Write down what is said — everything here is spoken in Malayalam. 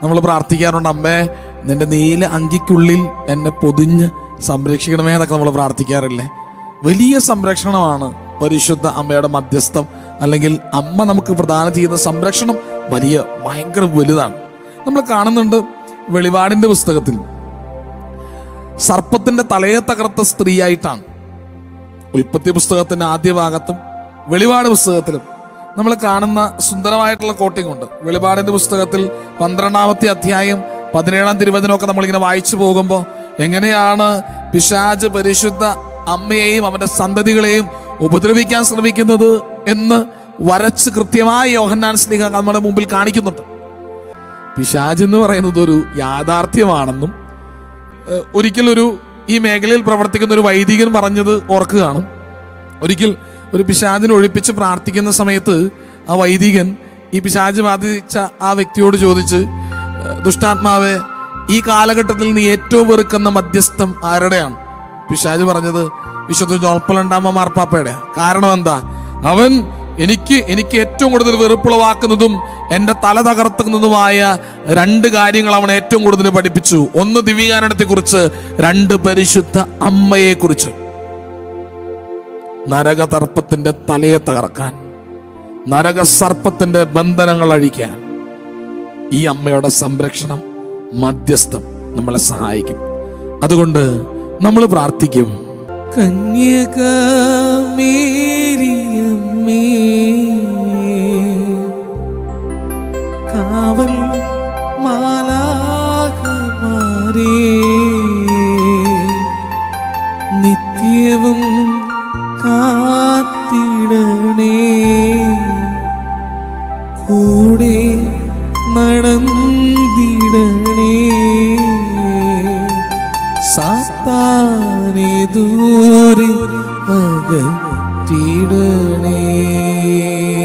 നമ്മൾ പ്രാർത്ഥിക്കാറുണ്ട് അമ്മേ നിന്റെ നീല അങ്കിക്കുള്ളിൽ എന്നെ പൊതിഞ്ഞ് സംരക്ഷിക്കണമേ എന്നൊക്കെ നമ്മൾ പ്രാർത്ഥിക്കാറില്ലേ വലിയ സംരക്ഷണമാണ് പരിശുദ്ധ അമ്മയുടെ മധ്യസ്ഥം അല്ലെങ്കിൽ അമ്മ നമുക്ക് പ്രദാനം ചെയ്യുന്ന സംരക്ഷണം വലിയ ഭയങ്കര വലുതാണ് നമ്മൾ കാണുന്നുണ്ട് വെളിപാടിന്റെ പുസ്തകത്തിൽ സർപ്പത്തിന്റെ തലയെ തകർത്ത സ്ത്രീയായിട്ടാണ് ഉൽപ്പത്തി പുസ്തകത്തിന്റെ ആദ്യ ഭാഗത്തും വെളിപാട് പുസ്തകത്തിലും നമ്മൾ കാണുന്ന സുന്ദരമായിട്ടുള്ള കോട്ടിംഗ് ഉണ്ട് വെളിപാടിന്റെ പുസ്തകത്തിൽ പന്ത്രണ്ടാമത്തെ അധ്യായം പതിനേഴാം തിരുവചനമൊക്കെ നമ്മളിങ്ങനെ വായിച്ചു പോകുമ്പോൾ എങ്ങനെയാണ് പിശാജ് പരിശുദ്ധ അമ്മയെയും അവന്റെ സന്തതികളെയും ഉപദ്രവിക്കാൻ ശ്രമിക്കുന്നത് എന്ന് വരച്ച് കൃത്യമായി യോഹന്നാൻ സ്ലിഹ നമ്മുടെ മുമ്പിൽ കാണിക്കുന്നുണ്ട് പിശാജ് എന്ന് പറയുന്നത് ഒരു യാഥാർത്ഥ്യമാണെന്നും ഏഹ് ഒരിക്കലൊരു ഈ മേഖലയിൽ പ്രവർത്തിക്കുന്ന ഒരു വൈദികൻ പറഞ്ഞത് ഓർക്കുകയാണ് ഒരിക്കൽ ഒരു പിശാചിനെ ഒഴിപ്പിച്ച് പ്രാർത്ഥിക്കുന്ന സമയത്ത് ആ വൈദികൻ ഈ പിശാജ് ബാധിച്ച ആ വ്യക്തിയോട് ചോദിച്ച് "ഏഹ് ദുഷ്ടാത്മാവെ ഈ കാലഘട്ടത്തിൽ നീ ഏറ്റവും വെറുക്കുന്ന മധ്യസ്ഥം ആരുടെയാണ് പിശാജ് പറഞ്ഞത് വിശുദ്ധ ജോൾപ്പലണ്ടാമ മാർപ്പാപ്പയുടെ കാരണം എന്താ അവൻ എനിക്ക് എനിക്ക് ഏറ്റവും കൂടുതൽ വെറുപ്പുളവാക്കുന്നതും എന്റെ തല തകർത്തുന്നതുമായ രണ്ട് കാര്യങ്ങൾ അവൻ ഏറ്റവും കൂടുതൽ പഠിപ്പിച്ചു ഒന്ന് ദിവ്യകാരണത്തെ കുറിച്ച് രണ്ട് പരിശുദ്ധ അമ്മയെ കുറിച്ച് നരകതർപ്പത്തിന്റെ തലയെ തകർക്കാൻ നരകസർപ്പത്തിന്റെ ബന്ധനങ്ങൾ അഴിക്കാൻ ഈ അമ്മയുടെ സംരക്ഷണം മധ്യസ്ഥം നമ്മളെ സഹായിക്കും അതുകൊണ്ട് നമ്മൾ പ്രാർത്ഥിക്കും കന്യകമേരിയമ്മേ കാവൽ മാലാകമാരേ നിത്യവും കാത്തിടണേ കൂടെ നടന്നിടണേ സാത്താനെ ദൂരെ അകറ്റിടണേ